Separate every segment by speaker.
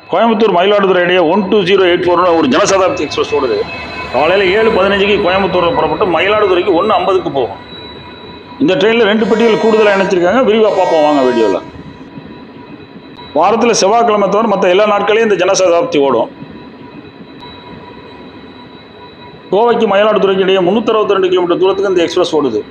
Speaker 1: கோயம்புத்தூர் மயிலாடுதுறை இடையே one two zero eight ஃபோர்னு ஒரு ஜனசதாப்தி எக்ஸ்பிரஸ் ஓடுது காலையில் ஏழு பதினஞ்சுக்கு கோயம்புத்தூரில் புறப்பட்டு மயிலாடுதுறைக்கு ஒன்று ஐம்பதுக்கு போகும் இந்த ட்ரெயினில் ரெண்டு பெட்டிகள் கூடுதலாக இணைச்சிருக்காங்க விரிவாக பார்ப்போம் வாங்க வீடியோவில் வாரத்தில் செவ்வாய்க்கிழமை தவிர மற்ற எல்லா நாட்களையும் இந்த ஜனசதாப்தி ஓடும் கோவைக்கு மயிலாடுதுறைக்கு இடையே முந்நூற்றி அறுபத்தி ரெண்டு கிலோமீட்டர் தூரத்துக்கு இந்த எக்ஸ்பிரஸ் ஓடுது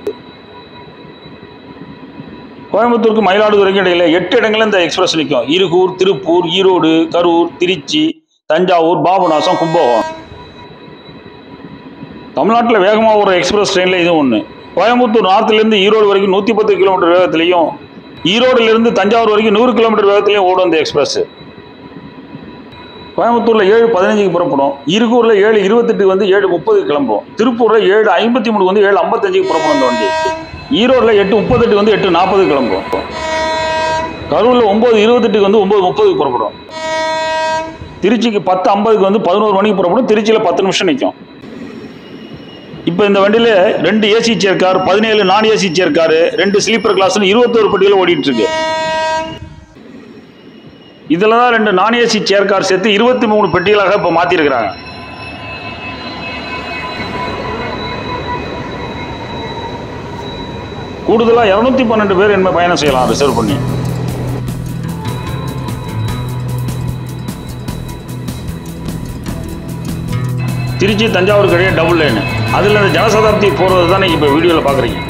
Speaker 1: கோயம்புத்தூருக்கு மயிலாடுதுறைக்கு இடையில எட்டு இடங்கள்ல இந்த எக்ஸ்பிரஸ் நிற்கும் இருகூர் திருப்பூர் ஈரோடு கரூர் திருச்சி தஞ்சாவூர் பாபநாசம் கும்பகோணம் தமிழ்நாட்டில் வேகமாக ஒரு எக்ஸ்பிரஸ் ட்ரெயினில் இதுவும் ஒன்று கோயம்புத்தூர் நார்த்துலேருந்து ஈரோடு வரைக்கும் நூற்றி பத்து கிலோமீட்டர் வேகத்திலையும் ஈரோடுலேருந்து தஞ்சாவூர் வரைக்கும் நூறு கிலோமீட்டர் வேகத்திலையும் ஓடும் இந்த எக்ஸ்பிரஸ் கோயம்புத்தூரில் ஏழு பதினஞ்சுக்கு புறப்படும் இருகூரில் ஏழு இருபத்தெட்டு வந்து ஏழு முப்பதுக்கு கிளம்பும் திருப்பூரில் ஏழு ஐம்பத்தி மூணு வந்து ஏழு ஐம்பத்தஞ்சுக்கு புறப்படும் இந்த வண்டி ஈரோடில் எட்டு முப்பத்தெட்டு வந்து எட்டு நாற்பது கிளம்பும் கரூரில் ஒம்பது இருபத்தெட்டுக்கு வந்து ஒம்பது முப்பதுக்கு புறப்படும் திருச்சிக்கு பத்து ஐம்பதுக்கு வந்து பதினோரு மணிக்கு புறப்படும் திருச்சியில் பத்து நிமிஷம் நிற்கும் இப்போ இந்த வண்டியில் ரெண்டு ஏசி சேர் கார் பதினேழு நான் ஏசி சேர் காரு ரெண்டு ஸ்லீப்பர் கிளாஸ்னு இருபத்தோரு பெட்டியில் ஓடிட்டு இருக்கு இதில் தான் ரெண்டு நான் ஏசி சேர் கார் சேர்த்து இருபத்தி மூணு பெட்டிகளாக இப்போ மாற்றிருக்கிறாங்க கூடுதலாக இரநூத்தி பன்னெண்டு பேர் என்ன பயணம் செய்யலாம் ரிசர்வ் பண்ணி திருச்சி தஞ்சாவூருக்கு இடையே டபுள் லைனு அதில் இந்த ஜனசதாப்தி போகிறது தான் நீங்கள் இப்போ வீடியோவில் பார்க்குறீங்க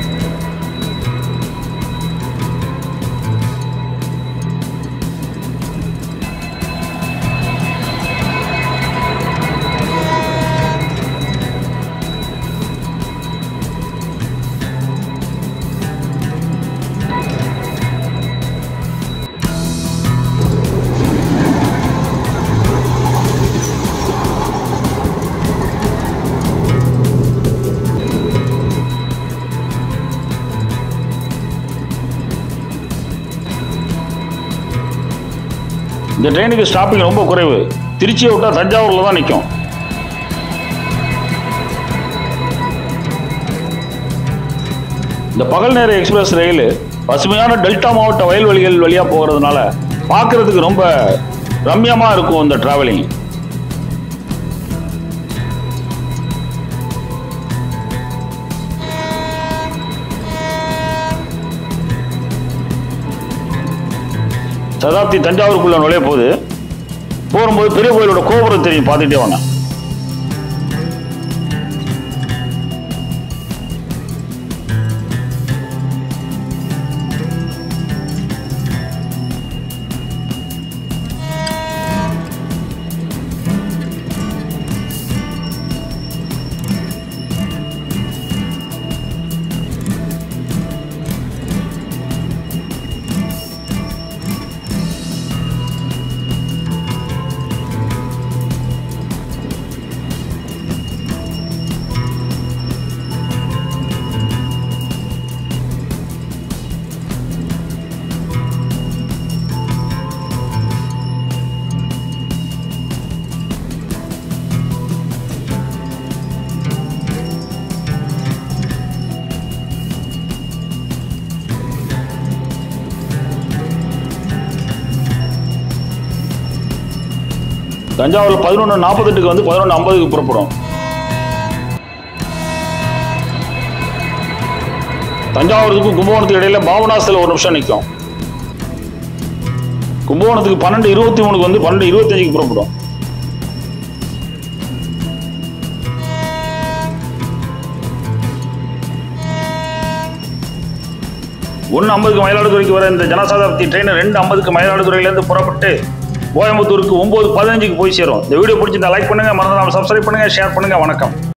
Speaker 1: இந்த ட்ரெயினுக்கு ஸ்டாப்பிங் ரொம்ப குறைவு திருச்சியை விட்டால் தஞ்சாவூரில் தான் நிற்கும் இந்த பகல் நேர எக்ஸ்பிரஸ் ரயில் பசுமையான டெல்டா மாவட்ட வயல்வெளிகள் வழியாக போகிறதுனால பார்க்கறதுக்கு ரொம்ப ரம்யமாக இருக்கும் இந்த டிராவலிங் சதாப்தி தஞ்சாவூருக்குள்ள நுழைய போகுது போகும்போது பெரிய கோயிலோட கோபுரம் தெரியும் பார்த்துட்டே வாங்க தஞ்சாவூரில் பதினொன்று நாற்பத்தெட்டுக்கு வந்து பதினொன்று ஐம்பதுக்கு புறப்படும் தஞ்சாவூருக்கும் கும்பகோணத்துக்கு இடையில பாபநாசத்தில் ஒரு நிமிஷம் நிற்கும் கும்பகோணத்துக்கு பன்னெண்டு இருபத்தி மூணுக்கு வந்து பன்னெண்டு இருபத்தஞ்சுக்கு புறப்படும் ஒன்று ஐம்பதுக்கு மயிலாடுதுறைக்கு வர இந்த ஜனசதாப்தி ட்ரெயின் ரெண்டு ஐம்பதுக்கு மயிலாடுதுறையிலேருந்து புறப்பட்டு கோயம்புத்தூருக்கு ஒம்பது பதினஞ்சுக்கு போய் சேரும் இந்த வீடியோ பிடிச்சிருந்தா லைக் பண்ணுங்க மறந்துடாம சப்ஸ்கிரைப் பண்ணுங்க ஷேர் பண்ணுங்க வணக்கம்